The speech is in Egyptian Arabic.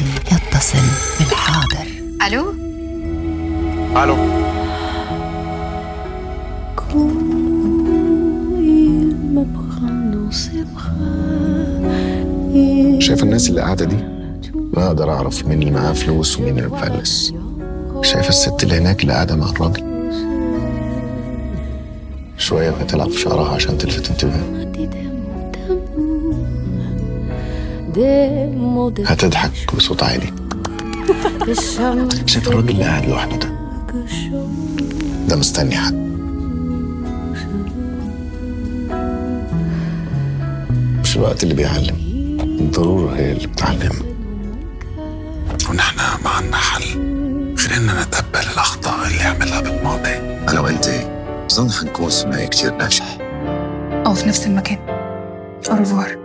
الماضي يتصل بالحاضر الو الو شايف الناس اللي قاعده دي ما اقدر اعرف مين اللي معاه فلوس ومين اللي مفلس شايف الست اللي هناك اللي قاعده مع الراجل شويه بتلعب في شعرها عشان تلفت انتباه هتضحك بصوت عالي شايف الراجل اللي قاعد لوحده ده ده مستني حد مش الوقت اللي بيعلم الضرورة هي اللي بتعلم ونحن ما عنا حل غير اننا نتقبل الاخطاء اللي عملها بالماضي انا وانت بظن حنكون ثنائي كتير ناجح او في نفس المكان أوروفوار